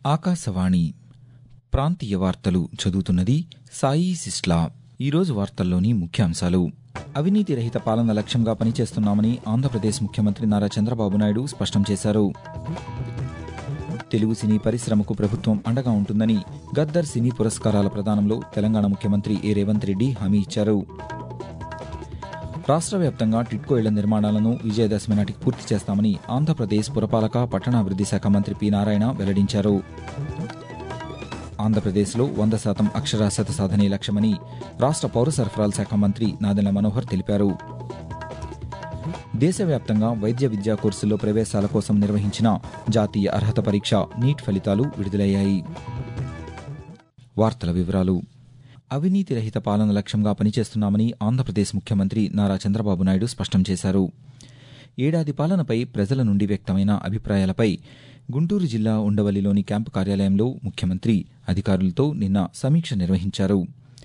ఆకాశవాణి ప్రాంతీయ వార్తలు చదువుతున్నది సాయి సిస్లా ఈరోజు వార్తల్లోని ముఖ్యాంశాలు అవినీతి రహిత పాలన లక్ష్యంగా పనిచేస్తున్నామని ఆంధ్రప్రదేశ్ ముఖ్యమంత్రి నారా చంద్రబాబు నాయుడు స్పష్టం చేశారు తెలుగు సినీ పరిశ్రమకు ప్రభుత్వం అండగా ఉంటుందని గద్దర్ సినీ పురస్కారాల ప్రదానంలో తెలంగాణ ముఖ్యమంత్రి ఏ రేవంత్ రెడ్డి హామీ ఇచ్చారు రాష్ట్ర వ్యాప్తంగా టిట్కో ఇళ్ల నిర్మాణాలను విజయదశమి నాటికి పూర్తి చేస్తామని ఆంధ్రప్రదేశ్ పురపాలక పట్టణాభివృద్ది శాఖ మంత్రి పి నారాయణ వెల్లడించారు ఆంధ్రప్రదేశ్లో వంద శాతం అక్షరాస్యత సాధనే లక్ష్యమని రాష్ట్ర పౌర సరఫరాల శాఖ మంత్రి నాదెళ్ల మనోహర్ తెలిపారు దేశవ్యాప్తంగా వైద్య విద్యా కోర్సుల్లో ప్రవేశాల కోసం నిర్వహించిన జాతీయ అర్హత పరీక్ష నీట్ ఫలితాలు విడుదలయ్యాయి వార్తల వివరాలు అవినీతి రహిత పాలన లక్ష్యంగా పనిచేస్తున్నామని ఆంధ్రప్రదేశ్ ముఖ్యమంత్రి నారా చంద్రబాబు నాయుడు స్పష్టం చేశారు ఏడాది పాలనపై ప్రజల నుండి వ్యక్తమైన అభిప్రాయాలపై గుంటూరు జిల్లా ఉండవల్లిలోని క్యాంపు కార్యాలయంలో ముఖ్యమంత్రి అధికారులతో నిన్న సమీక్ష నిర్వహించారు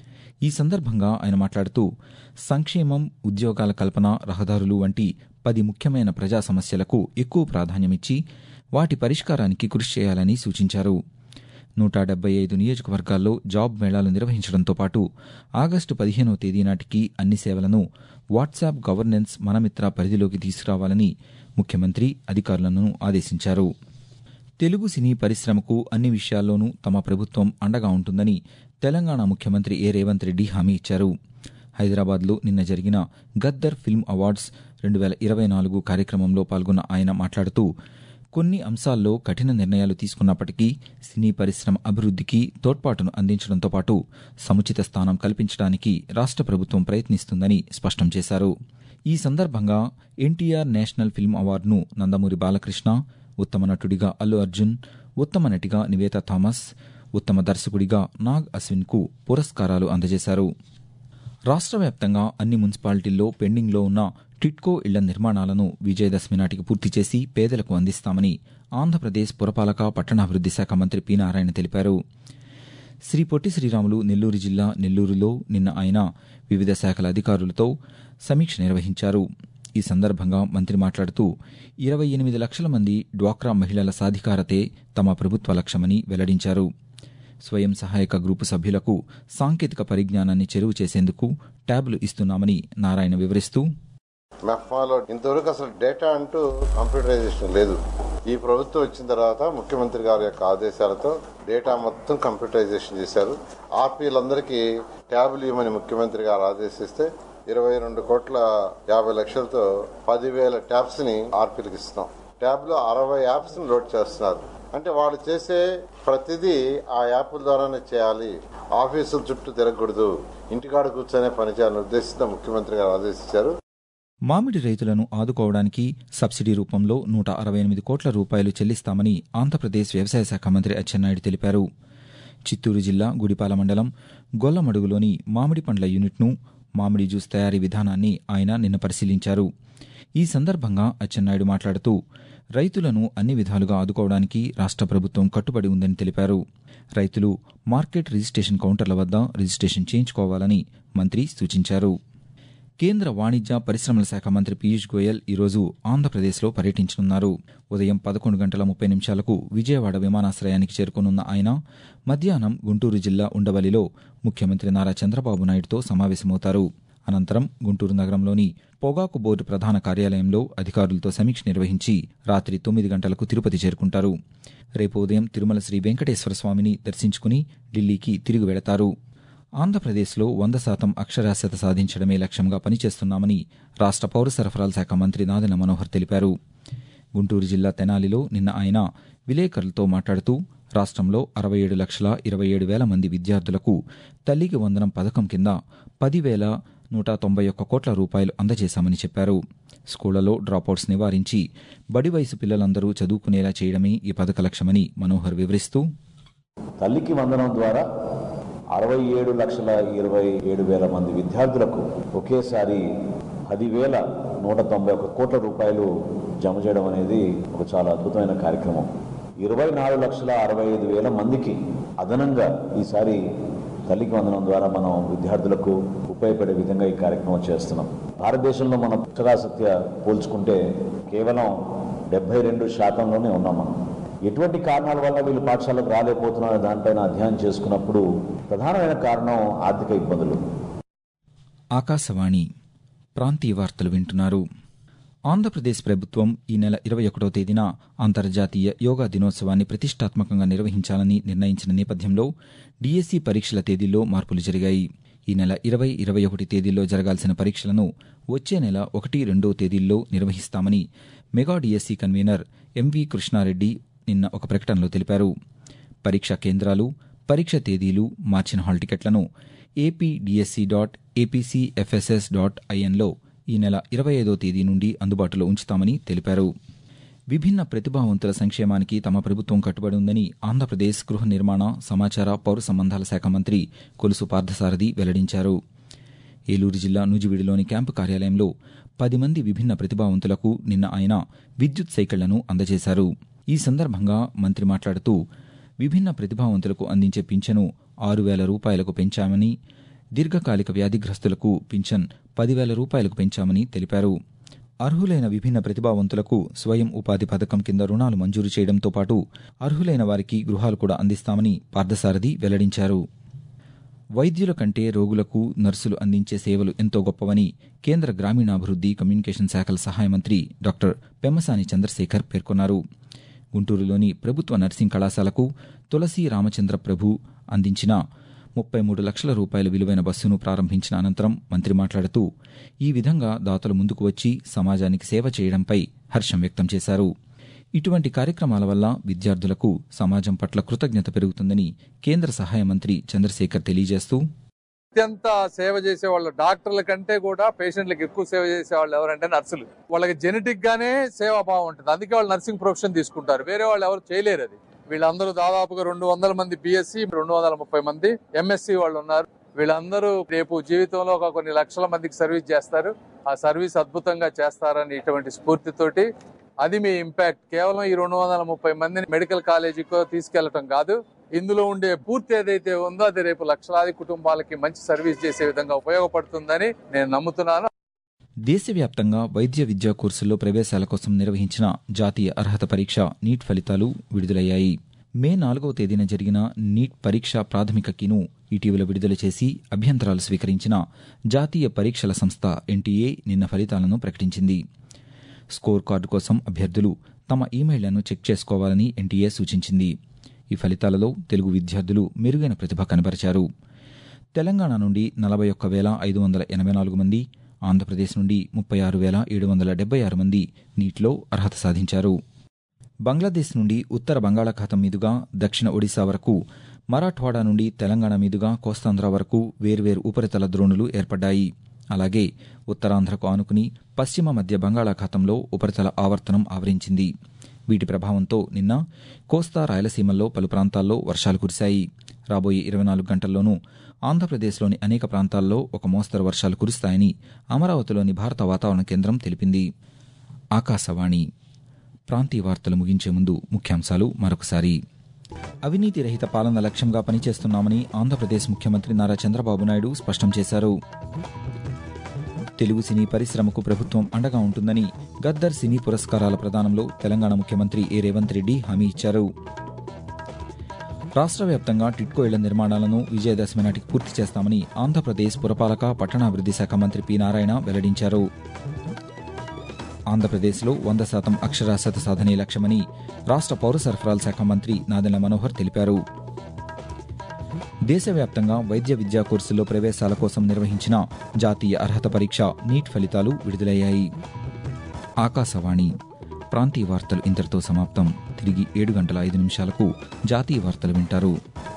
ఈ సందర్భంగా ఆయన మాట్లాడుతూ సంక్షేమం ఉద్యోగాల కల్పన రహదారులు వంటి పది ముఖ్యమైన ప్రజా సమస్యలకు ఎక్కువ ప్రాధాన్యమిచ్చి వాటి పరిష్కారానికి కృషి చేయాలని సూచించారు నూట డెబ్బై ఐదు నియోజకవర్గాల్లో జాబ్ మేళాలు నిర్వహించడంతో పాటు ఆగస్టు పదిహేనవ తేదీ నాటికి అన్ని సేవలను వాట్సాప్ గవర్నెన్స్ మనమిత్ర పరిధిలోకి తీసుకురావాలని ముఖ్యమంత్రి అధికారులను ఆదేశించారు తెలుగు సినీ పరిశ్రమకు అన్ని విషయాల్లోనూ తమ ప్రభుత్వం అండగా ఉంటుందని తెలంగాణ ముఖ్యమంత్రి ఏ రేవంత్ రెడ్డి హామీ ఇచ్చారు హైదరాబాద్లో నిన్న జరిగిన గద్దర్ ఫిల్మ్ అవార్డ్స్ రెండు వేల ఇరవై నాలుగు కార్యక్రమంలో పాల్గొన్న ఆయన మాట్లాడుతూ కొన్ని అంశాల్లో కఠిన నిర్ణయాలు తీసుకున్నప్పటికీ సినీ పరిశ్రమ అభివృద్ధికి తోడ్పాటును అందించడంతో పాటు సముచిత స్థానం కల్పించడానికి రాష్ట్ర ప్రభుత్వం ప్రయత్నిస్తుందని స్పష్టం చేశారు ఈ సందర్భంగా ఎన్టీఆర్ నేషనల్ ఫిల్మ్ అవార్డును నందమూరి బాలకృష్ణ ఉత్తమ నటుడిగా అల్లు అర్జున్ ఉత్తమ నటిగా నివేత థామస్ ఉత్తమ దర్శకుడిగా నాగ్ అశ్విన్కు పురస్కారాలు అందజేశారు రాష్ట్ర వ్యాప్తంగా అన్ని మున్సిపాలిటీల్లో పెండింగ్లో ఉన్న టిట్కో ఇళ్ల నిర్మాణాలను విజయదశమి నాటికి పూర్తి చేసి పేదలకు అందిస్తామని ఆంధ్రప్రదేశ్ పురపాలక పట్టణాభివృద్ది శాఖ మంత్రి పి నారాయణ తెలిపారు శ్రీ పొట్టి శ్రీరాములు నెల్లూరు జిల్లా నెల్లూరులో నిన్న ఆయన వివిధ శాఖల అధికారులతో సమీక్ష నిర్వహించారు ఈ సందర్భంగా మంత్రి మాట్లాడుతూ ఇరవై ఎనిమిది లక్షల మంది డ్వాక్రా మహిళల సాధికారతే తమ ప్రభుత్వ లక్ష్యమని వెల్లడించారు స్వయం సహాయక గ్రూపు సభ్యులకు సాంకేతిక పరిజ్ఞానాన్ని చెరువు చేసేందుకు ట్యాబ్లు ఇస్తున్నామని నారాయణ వివరిస్తూ మెఫ్మాలో ఇంతవరకు అసలు డేటా అంటూ కంప్యూటరైజేషన్ లేదు ఈ ప్రభుత్వం వచ్చిన తర్వాత ముఖ్యమంత్రి గారి యొక్క ఆదేశాలతో డేటా మొత్తం కంప్యూటరైజేషన్ చేశారు ఆర్పీలందరికీ ట్యాబ్లు ఇవ్వమని ముఖ్యమంత్రి గారు ఆదేశిస్తే ఇరవై రెండు కోట్ల యాభై లక్షలతో పదివేల ట్యాబ్స్ ని ఆర్పీలకు ఇస్తున్నాం ట్యాబ్ లో అరవై యాప్స్ ని లోడ్ చేస్తున్నారు అంటే వాళ్ళు చేసే ప్రతిదీ ఆ యాప్ల ద్వారానే చేయాలి ఆఫీసుల చుట్టూ తిరగకూడదు ఇంటికాడ కూర్చొనే పని చేయాలని ఉద్దేశంతో ముఖ్యమంత్రి గారు ఆదేశించారు మామిడి రైతులను ఆదుకోవడానికి సబ్సిడీ రూపంలో నూట అరవై ఎనిమిది కోట్ల రూపాయలు చెల్లిస్తామని ఆంధ్రప్రదేశ్ వ్యవసాయ శాఖ మంత్రి అచ్చెన్నాయుడు తెలిపారు చిత్తూరు జిల్లా గుడిపాల మండలం గొల్లమడుగులోని మామిడి పండ్ల యూనిట్ను మామిడి జ్యూస్ తయారీ విధానాన్ని ఆయన నిన్న పరిశీలించారు ఈ సందర్భంగా అచ్చెన్నాయుడు మాట్లాడుతూ రైతులను అన్ని విధాలుగా ఆదుకోవడానికి రాష్ట్ర ప్రభుత్వం కట్టుబడి ఉందని తెలిపారు రైతులు మార్కెట్ రిజిస్ట్రేషన్ కౌంటర్ల వద్ద రిజిస్ట్రేషన్ చేయించుకోవాలని మంత్రి సూచించారు కేంద్ర వాణిజ్య పరిశ్రమల శాఖ మంత్రి పీయూష్ గోయల్ ఈరోజు ఆంధ్రప్రదేశ్లో పర్యటించనున్నారు ఉదయం పదకొండు గంటల ముప్పై నిమిషాలకు విజయవాడ విమానాశ్రయానికి చేరుకోనున్న ఆయన మధ్యాహ్నం గుంటూరు జిల్లా ఉండవల్లిలో ముఖ్యమంత్రి నారా చంద్రబాబు నాయుడుతో సమావేశమవుతారు అనంతరం గుంటూరు నగరంలోని పొగాకు బోర్డు ప్రధాన కార్యాలయంలో అధికారులతో సమీక్ష నిర్వహించి రాత్రి తొమ్మిది గంటలకు తిరుపతి చేరుకుంటారు రేపు ఉదయం తిరుమల శ్రీ వెంకటేశ్వర స్వామిని దర్శించుకుని ఢిల్లీకి తిరిగి వెళతారు ఆంధ్రప్రదేశ్లో వంద శాతం అక్షరాస్యత సాధించడమే లక్ష్యంగా పనిచేస్తున్నామని రాష్ట్ర పౌర సరఫరాల శాఖ మంత్రి నాదెల మనోహర్ తెలిపారు గుంటూరు జిల్లా తెనాలిలో నిన్న ఆయన విలేకరులతో మాట్లాడుతూ రాష్ట్రంలో అరవై ఏడు లక్షల ఇరవై ఏడు వేల మంది విద్యార్థులకు తల్లికి వందనం పథకం కింద పదివేల నూట తొంభై ఒక్క కోట్ల రూపాయలు అందజేశామని చెప్పారు స్కూళ్లలో డ్రాపౌట్స్ నివారించి బడి వయసు పిల్లలందరూ చదువుకునేలా చేయడమే ఈ పథక లక్ష్యమని మనోహర్ వివరిస్తూ తల్లికి వందనం ద్వారా అరవై ఏడు లక్షల ఇరవై ఏడు వేల మంది విద్యార్థులకు ఒకేసారి పదివేల నూట తొంభై ఒక్క కోట్ల రూపాయలు జమ చేయడం అనేది ఒక చాలా అద్భుతమైన కార్యక్రమం ఇరవై నాలుగు లక్షల అరవై ఐదు వేల మందికి అదనంగా ఈసారి తల్లికి వందనం ద్వారా మనం విద్యార్థులకు ఉపయోగపడే విధంగా ఈ కార్యక్రమం చేస్తున్నాం భారతదేశంలో మన అక్షరాసక్తి పోల్చుకుంటే కేవలం డెబ్బై రెండు శాతంలోనే ఉన్నాం మనం ఎటువంటి కారణాల వల్ల వీళ్ళు పాఠశాలకు రాలేకపోతున్నారు దానిపైన అధ్యయనం చేసుకున్నప్పుడు ప్రధానమైన కారణం ఆర్థిక ఇబ్బందులు ఆకాశవాణి ప్రాంతీయ వార్తలు వింటున్నారు ఆంధ్రప్రదేశ్ ప్రభుత్వం ఈ నెల ఇరవై ఒకటో తేదీన అంతర్జాతీయ యోగా దినోత్సవాన్ని ప్రతిష్టాత్మకంగా నిర్వహించాలని నిర్ణయించిన నేపథ్యంలో డీఎస్సీ పరీక్షల తేదీల్లో మార్పులు జరిగాయి ఈ నెల ఇరవై ఇరవై ఒకటి తేదీల్లో జరగాల్సిన పరీక్షలను వచ్చే నెల ఒకటి రెండో తేదీల్లో నిర్వహిస్తామని mega D S C convener M V Krishnareddy నిన్న ఒక ప్రకటనలో తెలిపారు పరీక్షా కేంద్రాలు పరీక్ష తేదీలు మార్చిన హాల్ టికెట్లను ఏపీడీఎస్సీ డాట్ ఏపీసీఎఫ్ఎస్ఎస్ డాట్ ఐఎన్లో ఈ నెల ఇరవై ఐదో తేదీ నుండి అందుబాటులో ఉంచుతామని తెలిపారు విభిన్న ప్రతిభావంతుల సంక్షేమానికి తమ ప్రభుత్వం కట్టుబడి ఉందని ఆంధ్రప్రదేశ్ గృహ నిర్మాణ సమాచార పౌర సంబంధాల శాఖ మంత్రి కొలుసు పార్థసారథి వెల్లడించారు ఏలూరు జిల్లా నూజివీడులోని క్యాంపు కార్యాలయంలో పది మంది విభిన్న ప్రతిభావంతులకు నిన్న ఆయన విద్యుత్ సైకిళ్లను అందజేశారు ఈ సందర్భంగా మంత్రి మాట్లాడుతూ విభిన్న ప్రతిభావంతులకు అందించే పింఛను ఆరు వేల రూపాయలకు పెంచామని దీర్ఘకాలిక వ్యాధిగ్రస్తులకు పింఛన్ పదివేల రూపాయలకు పెంచామని తెలిపారు అర్హులైన విభిన్న ప్రతిభావంతులకు స్వయం ఉపాధి పథకం కింద రుణాలు మంజూరు చేయడంతో పాటు అర్హులైన వారికి గృహాలు కూడా అందిస్తామని పార్థసారథి వెల్లడించారు వైద్యుల కంటే రోగులకు నర్సులు అందించే సేవలు ఎంతో గొప్పవని కేంద్ర గ్రామీణాభివృద్ది కమ్యూనికేషన్ శాఖల సహాయ మంత్రి డాక్టర్ పెమ్మసాని చంద్రశేఖర్ పేర్కొన్నారు గుంటూరులోని ప్రభుత్వ నర్సింగ్ కళాశాలకు తులసి రామచంద్ర ప్రభు అందించిన ముప్పై మూడు లక్షల రూపాయల విలువైన బస్సును ప్రారంభించిన అనంతరం మంత్రి మాట్లాడుతూ ఈ విధంగా దాతలు ముందుకు వచ్చి సమాజానికి సేవ చేయడంపై హర్షం వ్యక్తం చేశారు ఇటువంటి కార్యక్రమాల వల్ల విద్యార్థులకు సమాజం పట్ల కృతజ్ఞత పెరుగుతుందని కేంద్ర సహాయ మంత్రి చంద్రశేఖర్ తెలియజేస్తూ అత్యంత సేవ చేసే వాళ్ళు డాక్టర్ల కంటే కూడా పేషెంట్లకు ఎక్కువ సేవ చేసే వాళ్ళు ఎవరంటే నర్సులు వాళ్ళకి జెనెటిక్ గానే సేవాభావం ఉంటుంది అందుకే వాళ్ళు నర్సింగ్ ప్రొఫెషన్ తీసుకుంటారు వేరే వాళ్ళు ఎవరు చేయలేరు అది వీళ్ళందరూ దాదాపుగా రెండు వందల మంది బిఎస్సి రెండు వందల ముప్పై మంది ఎంఎస్సి వాళ్ళు ఉన్నారు వీళ్ళందరూ రేపు జీవితంలో ఒక కొన్ని లక్షల మందికి సర్వీస్ చేస్తారు ఆ సర్వీస్ అద్భుతంగా చేస్తారని ఇటువంటి స్ఫూర్తితోటి అది మీ ఇంపాక్ట్ కేవలం ఈ రెండు వందల ముప్పై మందిని మెడికల్ కాలేజీకో తీసుకెళ్లటం కాదు ఇందులో ఉండే పూర్తి ఏదైతే ఉందో అది రేపు లక్షలాది కుటుంబాలకి మంచి సర్వీస్ చేసే విధంగా ఉపయోగపడుతుందని నేను నమ్ముతున్నాను దేశవ్యాప్తంగా వైద్య విద్యా కోర్సుల్లో ప్రవేశాల కోసం నిర్వహించిన జాతీయ అర్హత పరీక్ష నీట్ ఫలితాలు విడుదలయ్యాయి మే నాలుగవ తేదీన జరిగిన నీట్ పరీక్ష ప్రాథమిక కీను ఇటీవల విడుదల చేసి అభ్యంతరాలు స్వీకరించిన జాతీయ పరీక్షల సంస్థ ఎన్టీఏ నిన్న ఫలితాలను ప్రకటించింది స్కోర్ కార్డు కోసం అభ్యర్థులు తమ ఈమెయిళ్లను చెక్ చేసుకోవాలని ఎన్టీఏ సూచించింది ఈ ఫలితాలలో తెలుగు విద్యార్థులు మెరుగైన ప్రతిభ కనబరిచారు తెలంగాణ నుండి నలభై ఒక్క వేల ఐదు వందల ఎనభై నాలుగు మంది ఆంధ్రప్రదేశ్ నుండి ముప్పై ఆరు వేల ఏడు వందల డెబ్బై ఆరు మంది నీటిలో అర్హత సాధించారు బంగ్లాదేశ్ నుండి ఉత్తర బంగాళాఖాతం మీదుగా దక్షిణ ఒడిశా వరకు మరాఠ్వాడా నుండి తెలంగాణ మీదుగా కోస్తాంధ్ర వరకు వేర్వేరు ఉపరితల ద్రోణులు ఏర్పడ్డాయి అలాగే ఉత్తరాంధ్రకు ఆనుకుని పశ్చిమ మధ్య బంగాళాఖాతంలో ఉపరితల ఆవర్తనం ఆవరించింది వీటి ప్రభావంతో నిన్న కోస్తా రాయలసీమల్లో పలు ప్రాంతాల్లో వర్షాలు కురిశాయి రాబోయే ఇరవై నాలుగు గంటల్లోనూ ఆంధ్రప్రదేశ్లోని అనేక ప్రాంతాల్లో ఒక మోస్తరు వర్షాలు కురుస్తాయని అమరావతిలోని భారత వాతావరణ కేంద్రం తెలిపింది ఆకాశవాణి ప్రాంతీయ వార్తలు ముగించే ముందు ముఖ్యాంశాలు మరొకసారి అవినీతి రహిత పాలన లక్ష్యంగా పనిచేస్తున్నామని ఆంధ్రప్రదేశ్ ముఖ్యమంత్రి నారా చంద్రబాబు నాయుడు స్పష్టం చేశారు తెలుగు సినీ పరిశ్రమకు ప్రభుత్వం అండగా ఉంటుందని గద్దర్ సినీ పురస్కారాల ప్రదానంలో తెలంగాణ ముఖ్యమంత్రి ఏ రేవంత్ రెడ్డి హామీ ఇచ్చారు రాష్ట్ర వ్యాప్తంగా టిట్కో ఇళ్ల నిర్మాణాలను విజయదశమి నాటికి పూర్తి చేస్తామని ఆంధ్రప్రదేశ్ పురపాలక పట్టణాభివృద్ది శాఖ మంత్రి పి నారాయణ వెల్లడించారు ఆంధ్రప్రదేశ్లో వంద శాతం అక్షరాస్యత సాధనే లక్ష్యమని రాష్ట్ర పౌర సరఫరాల శాఖ మంత్రి నాదెళ్ల మనోహర్ తెలిపారు దేశవ్యాప్తంగా వైద్య విద్యా కోర్సుల్లో ప్రవేశాల కోసం నిర్వహించిన జాతీయ అర్హత పరీక్ష నీట్ ఫలితాలు విడుదలయ్యాయి ఆకాశవాణి ప్రాంతీయ వార్తలు ఇంతటితో సమాప్తం తిరిగి ఏడు గంటల ఐదు నిమిషాలకు జాతీయ వార్తలు వింటారు